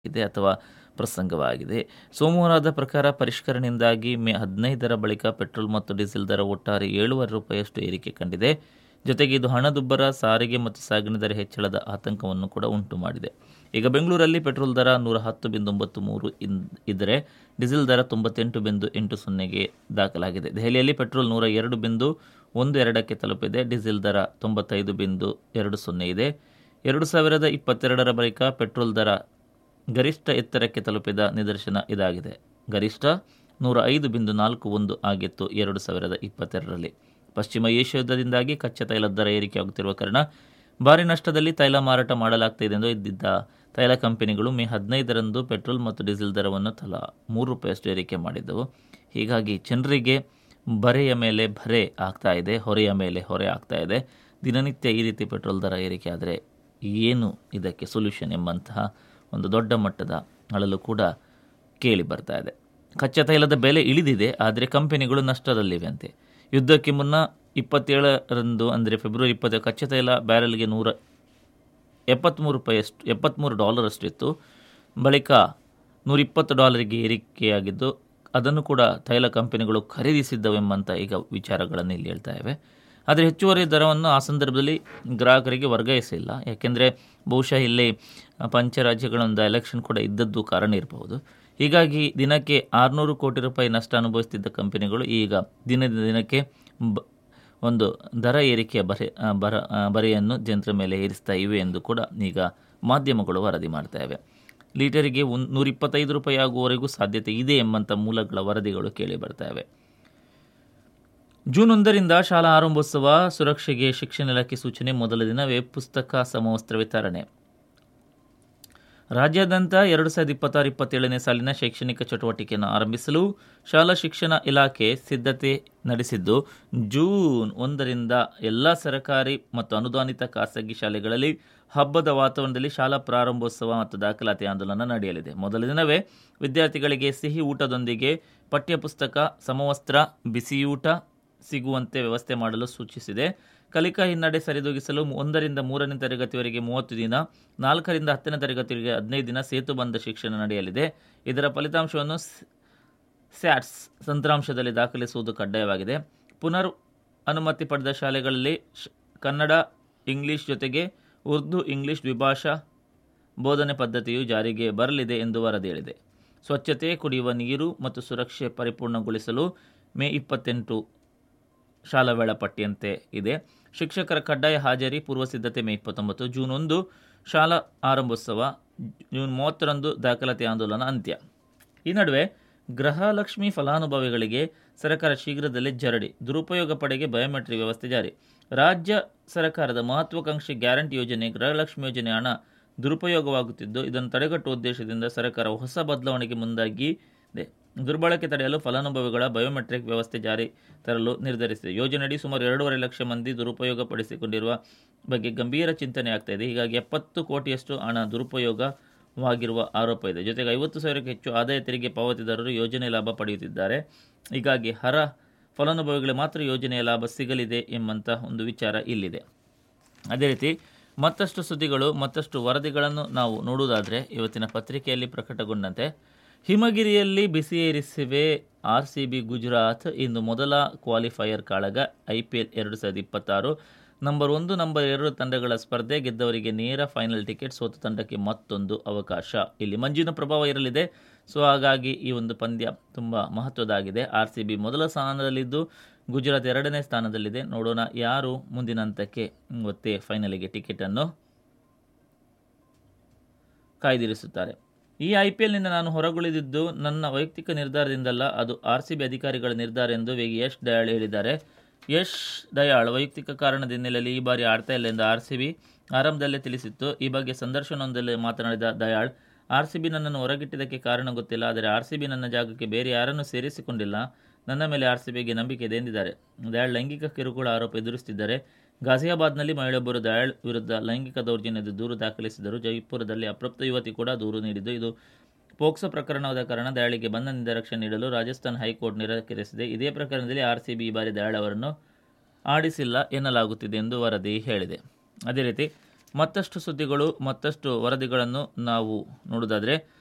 ಇದೆ ಅಥವಾ ಪ್ರಸಂಗವಾಗಿದೆ ಸೋಮವಾರದ ಪ್ರಕಾರ ಪರಿಷ್ಕರಣೆಯಿಂದಾಗಿ ಮೇ ಹದಿನೈದರ ಬಳಿಕ ಪೆಟ್ರೋಲ್ ಮತ್ತು ಡೀಸೆಲ್ ದರ ಒಟ್ಟಾರೆ ಏಳುವರೆ ರೂಪಾಯಿಯಷ್ಟು ಏರಿಕೆ ಕಂಡಿದೆ ಜೊತೆಗೆ ಇದು ಹಣದುಬ್ಬರ ಸಾರಿಗೆ ಮತ್ತು ಸಾಗಣೆ ದರ ಹೆಚ್ಚಳದ ಆತಂಕವನ್ನು ಕೂಡ ಉಂಟು ಮಾಡಿದೆ ಈಗ ಬೆಂಗಳೂರಲ್ಲಿ ಪೆಟ್ರೋಲ್ ದರ ನೂರ ಹತ್ತು ಬಿಂದು ಒಂಬತ್ತು ಮೂರು ಇನ್ ಇದ್ದರೆ ಡೀಸೆಲ್ ದರ ತೊಂಬತ್ತೆಂಟು ಬಿಂದು ಎಂಟು ಸೊನ್ನೆಗೆ ದಾಖಲಾಗಿದೆ ದೆಹಲಿಯಲ್ಲಿ ಪೆಟ್ರೋಲ್ ನೂರ ಎರಡು ಬಿಂದು ಒಂದು ಎರಡಕ್ಕೆ ತಲುಪಿದೆ ಡೀಸೆಲ್ ದರ ತೊಂಬತ್ತೈದು ಬಿಂದು ಎರಡು ಸೊನ್ನೆ ಇದೆ ಎರಡು ಸಾವಿರದ ಇಪ್ಪತ್ತೆರಡರ ಬಳಿಕ ಪೆಟ್ರೋಲ್ ದರ ಗರಿಷ್ಠ ಎತ್ತರಕ್ಕೆ ತಲುಪಿದ ನಿದರ್ಶನ ಇದಾಗಿದೆ ಗರಿಷ್ಠ ನೂರ ಐದು ಬಿಂದು ನಾಲ್ಕು ಒಂದು ಆಗಿತ್ತು ಎರಡು ಸಾವಿರದ ಇಪ್ಪತ್ತೆರಡರಲ್ಲಿ ಪಶ್ಚಿಮ ಏಷ್ಯಾ ಯುದ್ಧದಿಂದಾಗಿ ಕಚ್ಚಾ ತೈಲದ ದರ ಏರಿಕೆಯಾಗುತ್ತಿರುವ ಕಾರಣ ಭಾರಿ ನಷ್ಟದಲ್ಲಿ ತೈಲ ಮಾರಾಟ ಮಾಡಲಾಗ್ತಿದೆ ಎಂದು ಇದ್ದಿದ್ದ ತೈಲ ಕಂಪನಿಗಳು ಮೇ ಹದಿನೈದರಂದು ಪೆಟ್ರೋಲ್ ಮತ್ತು ಡೀಸೆಲ್ ದರವನ್ನು ತಲಾ ಮೂರು ರೂಪಾಯಿಯಷ್ಟು ಏರಿಕೆ ಮಾಡಿದ್ದವು ಹೀಗಾಗಿ ಜನರಿಗೆ ಬರೆಯ ಮೇಲೆ ಭರೆ ಆಗ್ತಾ ಇದೆ ಹೊರೆಯ ಮೇಲೆ ಹೊರೆ ಆಗ್ತಾ ಇದೆ ದಿನನಿತ್ಯ ಈ ರೀತಿ ಪೆಟ್ರೋಲ್ ದರ ಏರಿಕೆ ಆದರೆ ಏನು ಇದಕ್ಕೆ ಸೊಲ್ಯೂಷನ್ ಎಂಬಂತಹ ಒಂದು ದೊಡ್ಡ ಮಟ್ಟದ ಅಳಲು ಕೂಡ ಕೇಳಿ ಬರ್ತಾ ಇದೆ ಕಚ್ಚಾ ತೈಲದ ಬೆಲೆ ಇಳಿದಿದೆ ಆದರೆ ಕಂಪನಿಗಳು ನಷ್ಟದಲ್ಲಿವೆ ಅಂತೆ ಯುದ್ಧಕ್ಕೆ ಮುನ್ನ ಇಪ್ಪತ್ತೇಳರಂದು ಅಂದರೆ ಫೆಬ್ರವರಿ ಇಪ್ಪತ್ತ ಕಚ್ಚಾ ತೈಲ ಬ್ಯಾರೆಲ್ಗೆ ನೂರ ಎಪ್ಪತ್ತ್ಮೂರು ರೂಪಾಯಿಯಷ್ಟು ಎಪ್ಪತ್ತ್ಮೂರು ಡಾಲರಷ್ಟು ಇತ್ತು ಬಳಿಕ ನೂರಿಪ್ಪತ್ತು ಡಾಲರಿಗೆ ಏರಿಕೆಯಾಗಿದ್ದು ಅದನ್ನು ಕೂಡ ತೈಲ ಕಂಪನಿಗಳು ಖರೀದಿಸಿದ್ದವೆಂಬಂತ ಈಗ ವಿಚಾರಗಳನ್ನು ಇಲ್ಲಿ ಹೇಳ್ತಾ ಇವೆ ಆದರೆ ಹೆಚ್ಚುವರಿ ದರವನ್ನು ಆ ಸಂದರ್ಭದಲ್ಲಿ ಗ್ರಾಹಕರಿಗೆ ವರ್ಗಾಯಿಸಿಲ್ಲ ಯಾಕೆಂದರೆ ಬಹುಶಃ ಇಲ್ಲಿ ಪಂಚರಾಜ್ಯಗಳೊಂದು ಎಲೆಕ್ಷನ್ ಕೂಡ ಇದ್ದದ್ದು ಕಾರಣ ಇರಬಹುದು ಹೀಗಾಗಿ ದಿನಕ್ಕೆ ಆರುನೂರು ಕೋಟಿ ರೂಪಾಯಿ ನಷ್ಟ ಅನುಭವಿಸುತ್ತಿದ್ದ ಕಂಪನಿಗಳು ಈಗ ದಿನದಿಂದ ದಿನಕ್ಕೆ ಬ ಒಂದು ದರ ಏರಿಕೆಯ ಬರೆ ಬರ ಬರೆಯನ್ನು ಜನರ ಮೇಲೆ ಏರಿಸ್ತಾ ಇವೆ ಎಂದು ಕೂಡ ಈಗ ಮಾಧ್ಯಮಗಳು ವರದಿ ಮಾಡ್ತಾ ಇವೆ ಲೀಟರಿಗೆ ಒಂದು ನೂರಿಪ್ಪತ್ತೈದು ರೂಪಾಯಿ ಆಗುವವರೆಗೂ ಸಾಧ್ಯತೆ ಇದೆ ಎಂಬಂಥ ಮೂಲಗಳ ವರದಿಗಳು ಕೇಳಿ ಬರ್ತಾ ಇವೆ ಜೂನ್ ಒಂದರಿಂದ ಶಾಲಾ ಆರಂಭೋತ್ಸವ ಸುರಕ್ಷೆಗೆ ಶಿಕ್ಷಣ ಇಲಾಖೆ ಸೂಚನೆ ಮೊದಲ ದಿನವೇ ಪುಸ್ತಕ ಸಮವಸ್ತ್ರ ವಿತರಣೆ ರಾಜ್ಯಾದ್ಯಂತ ಎರಡು ಸಾವಿರದ ಇಪ್ಪತ್ತಾರು ಇಪ್ಪತ್ತೇಳನೇ ಸಾಲಿನ ಶೈಕ್ಷಣಿಕ ಚಟುವಟಿಕೆಯನ್ನು ಆರಂಭಿಸಲು ಶಾಲಾ ಶಿಕ್ಷಣ ಇಲಾಖೆ ಸಿದ್ಧತೆ ನಡೆಸಿದ್ದು ಜೂನ್ ಒಂದರಿಂದ ಎಲ್ಲ ಸರ್ಕಾರಿ ಮತ್ತು ಅನುದಾನಿತ ಖಾಸಗಿ ಶಾಲೆಗಳಲ್ಲಿ ಹಬ್ಬದ ವಾತಾವರಣದಲ್ಲಿ ಶಾಲಾ ಪ್ರಾರಂಭೋತ್ಸವ ಮತ್ತು ದಾಖಲಾತಿ ಆಂದೋಲನ ನಡೆಯಲಿದೆ ಮೊದಲ ದಿನವೇ ವಿದ್ಯಾರ್ಥಿಗಳಿಗೆ ಸಿಹಿ ಊಟದೊಂದಿಗೆ ಪಠ್ಯಪುಸ್ತಕ ಸಮವಸ್ತ್ರ ಬಿಸಿಯೂಟ ಸಿಗುವಂತೆ ವ್ಯವಸ್ಥೆ ಮಾಡಲು ಸೂಚಿಸಿದೆ ಕಲಿಕಾ ಹಿನ್ನಡೆ ಸರಿದೂಗಿಸಲು ಒಂದರಿಂದ ಮೂರನೇ ತರಗತಿವರೆಗೆ ಮೂವತ್ತು ದಿನ ನಾಲ್ಕರಿಂದ ಹತ್ತನೇ ತರಗತಿವರೆಗೆ ಹದಿನೈದು ದಿನ ಸೇತುಬಂಧ ಶಿಕ್ಷಣ ನಡೆಯಲಿದೆ ಇದರ ಫಲಿತಾಂಶವನ್ನು ಸ್ಯಾಟ್ಸ್ ತಂತ್ರಾಂಶದಲ್ಲಿ ದಾಖಲಿಸುವುದು ಕಡ್ಡಾಯವಾಗಿದೆ ಪುನರ್ ಅನುಮತಿ ಪಡೆದ ಶಾಲೆಗಳಲ್ಲಿ ಕನ್ನಡ ಇಂಗ್ಲಿಷ್ ಜೊತೆಗೆ ಉರ್ದು ಇಂಗ್ಲಿಷ್ ದ್ವಿಭಾಷಾ ಬೋಧನೆ ಪದ್ಧತಿಯು ಜಾರಿಗೆ ಬರಲಿದೆ ಎಂದು ವರದಿ ಹೇಳಿದೆ ಸ್ವಚ್ಛತೆ ಕುಡಿಯುವ ನೀರು ಮತ್ತು ಸುರಕ್ಷೆ ಪರಿಪೂರ್ಣಗೊಳಿಸಲು ಮೇ ಇಪ್ಪತ್ತೆಂಟು ಶಾಲಾ ವೇಳಾಪಟ್ಟಿಯಂತೆ ಇದೆ ಶಿಕ್ಷಕರ ಕಡ್ಡಾಯ ಹಾಜರಿ ಪೂರ್ವಸಿದ್ಧತೆ ಮೇ ಇಪ್ಪತ್ತೊಂಬತ್ತು ಜೂನ್ ಒಂದು ಶಾಲಾ ಆರಂಭೋತ್ಸವ ಜೂನ್ ಮೂವತ್ತರಂದು ದಾಖಲಾತಿ ಆಂದೋಲನ ಅಂತ್ಯ ಈ ನಡುವೆ ಗೃಹಲಕ್ಷ್ಮಿ ಫಲಾನುಭವಿಗಳಿಗೆ ಸರ್ಕಾರ ಶೀಘ್ರದಲ್ಲೇ ಜರಡಿ ದುರುಪಯೋಗ ಪಡೆಗೆ ಬಯೋಮೆಟ್ರಿಕ್ ವ್ಯವಸ್ಥೆ ಜಾರಿ ರಾಜ್ಯ ಸರ್ಕಾರದ ಮಹತ್ವಾಕಾಂಕ್ಷಿ ಗ್ಯಾರಂಟಿ ಯೋಜನೆ ಗೃಹಲಕ್ಷ್ಮಿ ಯೋಜನೆ ಹಣ ದುರುಪಯೋಗವಾಗುತ್ತಿದ್ದು ಇದನ್ನು ತಡೆಗಟ್ಟುವ ಉದ್ದೇಶದಿಂದ ಸರ್ಕಾರ ಹೊಸ ಬದಲಾವಣೆಗೆ ಮುಂದಾಗಿದೆ ದುರ್ಬಳಕೆ ತಡೆಯಲು ಫಲಾನುಭವಿಗಳ ಬಯೋಮೆಟ್ರಿಕ್ ವ್ಯವಸ್ಥೆ ಜಾರಿ ತರಲು ನಿರ್ಧರಿಸಿದೆ ಯೋಜನೆಯಡಿ ಸುಮಾರು ಎರಡೂವರೆ ಲಕ್ಷ ಮಂದಿ ದುರುಪಯೋಗ ಪಡಿಸಿಕೊಂಡಿರುವ ಬಗ್ಗೆ ಗಂಭೀರ ಚಿಂತನೆ ಆಗ್ತಾ ಇದೆ ಹೀಗಾಗಿ ಎಪ್ಪತ್ತು ಕೋಟಿಯಷ್ಟು ಹಣ ದುರುಪಯೋಗವಾಗಿರುವ ಆರೋಪ ಇದೆ ಜೊತೆಗೆ ಐವತ್ತು ಸಾವಿರಕ್ಕೆ ಹೆಚ್ಚು ಆದಾಯ ತೆರಿಗೆ ಪಾವತಿದಾರರು ಯೋಜನೆ ಲಾಭ ಪಡೆಯುತ್ತಿದ್ದಾರೆ ಹೀಗಾಗಿ ಹರ ಫಲಾನುಭವಿಗಳಿಗೆ ಮಾತ್ರ ಯೋಜನೆಯ ಲಾಭ ಸಿಗಲಿದೆ ಎಂಬಂಥ ಒಂದು ವಿಚಾರ ಇಲ್ಲಿದೆ ಅದೇ ರೀತಿ ಮತ್ತಷ್ಟು ಸುದ್ದಿಗಳು ಮತ್ತಷ್ಟು ವರದಿಗಳನ್ನು ನಾವು ನೋಡುವುದಾದರೆ ಇವತ್ತಿನ ಪತ್ರಿಕೆಯಲ್ಲಿ ಪ್ರಕಟಗೊಂಡಂತೆ ಹಿಮಗಿರಿಯಲ್ಲಿ ಬಿಸಿ ಏರಿಸಿವೆ ಆರ್ ಸಿ ಬಿ ಗುಜರಾತ್ ಇಂದು ಮೊದಲ ಕ್ವಾಲಿಫೈಯರ್ ಕಾಳಗ ಐ ಪಿ ಎಲ್ ಎರಡು ಸಾವಿರದ ಇಪ್ಪತ್ತಾರು ನಂಬರ್ ಒಂದು ನಂಬರ್ ಎರಡು ತಂಡಗಳ ಸ್ಪರ್ಧೆ ಗೆದ್ದವರಿಗೆ ನೇರ ಫೈನಲ್ ಟಿಕೆಟ್ ಸೋತ ತಂಡಕ್ಕೆ ಮತ್ತೊಂದು ಅವಕಾಶ ಇಲ್ಲಿ ಮಂಜಿನ ಪ್ರಭಾವ ಇರಲಿದೆ ಸೊ ಹಾಗಾಗಿ ಈ ಒಂದು ಪಂದ್ಯ ತುಂಬ ಮಹತ್ವದಾಗಿದೆ ಆರ್ ಸಿ ಬಿ ಮೊದಲ ಸ್ಥಾನದಲ್ಲಿದ್ದು ಗುಜರಾತ್ ಎರಡನೇ ಸ್ಥಾನದಲ್ಲಿದೆ ನೋಡೋಣ ಯಾರು ಮುಂದಿನ ಹಂತಕ್ಕೆ ಗೊತ್ತೇ ಫೈನಲಿಗೆ ಟಿಕೆಟನ್ನು ಕಾಯ್ದಿರಿಸುತ್ತಾರೆ ಈ ಐ ಪಿ ಎಲ್ನಿಂದ ನಾನು ಹೊರಗುಳಿದಿದ್ದು ನನ್ನ ವೈಯಕ್ತಿಕ ನಿರ್ಧಾರದಿಂದಲ್ಲ ಅದು ಆರ್ ಸಿ ಬಿ ಅಧಿಕಾರಿಗಳ ನಿರ್ಧಾರ ಎಂದು ವೇಗಿ ಯಶ್ ದಯಾಳ್ ಹೇಳಿದ್ದಾರೆ ಯಶ್ ದಯಾಳ್ ವೈಯಕ್ತಿಕ ಕಾರಣದ ಹಿನ್ನೆಲೆಯಲ್ಲಿ ಈ ಬಾರಿ ಆಡ್ತಾ ಇಲ್ಲ ಎಂದು ಆರ್ ಸಿ ಬಿ ಆರಂಭದಲ್ಲೇ ತಿಳಿಸಿತ್ತು ಈ ಬಗ್ಗೆ ಸಂದರ್ಶನವೊಂದರಲ್ಲಿ ಮಾತನಾಡಿದ ದಯಾಳ್ ಆರ್ ಸಿ ಬಿ ನನ್ನನ್ನು ಹೊರಗಿಟ್ಟಿದ್ದಕ್ಕೆ ಕಾರಣ ಗೊತ್ತಿಲ್ಲ ಆದರೆ ಆರ್ ಸಿ ಬಿ ನನ್ನ ಜಾಗಕ್ಕೆ ಬೇರೆ ಯಾರನ್ನೂ ಸೇರಿಸಿಕೊಂಡಿಲ್ಲ ನನ್ನ ಮೇಲೆ ಆರ್ ಸಿ ಬಿಗೆ ನಂಬಿಕೆ ಇದೆ ಎಂದಿದ್ದಾರೆ ದಯಾಳ್ ಲೈಂಗಿಕ ಕಿರುಕುಳ ಆರೋಪ ಎದುರಿಸುತ್ತಿದ್ದಾರೆ ಗಾಜಿಯಾಬಾದ್ನಲ್ಲಿ ಮಹಿಳೆಯೊಬ್ಬರು ದಯಾಳ್ ವಿರುದ್ಧ ಲೈಂಗಿಕ ದೌರ್ಜನ್ಯದ ದೂರು ದಾಖಲಿಸಿದರು ಜೈಪುರದಲ್ಲಿ ಅಪ್ರಾಪ್ತ ಯುವತಿ ಕೂಡ ದೂರು ನೀಡಿದ್ದು ಇದು ಪೋಕ್ಸೋ ಪ್ರಕರಣವಾದ ಕಾರಣ ದಯಾಳಿಗೆ ಬಂಧನದಿಂದ ರಕ್ಷಣೆ ನೀಡಲು ರಾಜಸ್ಥಾನ್ ಹೈಕೋರ್ಟ್ ನಿರಾಕರಿಸಿದೆ ಇದೇ ಪ್ರಕರಣದಲ್ಲಿ ಆರ್ ಸಿ ಬಿ ಈ ಬಾರಿ ದಯಾಳ್ ಅವರನ್ನು ಆಡಿಸಿಲ್ಲ ಎನ್ನಲಾಗುತ್ತಿದೆ ಎಂದು ವರದಿ ಹೇಳಿದೆ ಅದೇ ರೀತಿ ಮತ್ತಷ್ಟು ಸುದ್ದಿಗಳು ಮತ್ತಷ್ಟು ವರದಿಗಳನ್ನು ನಾವು ನೋಡೋದಾದರೆ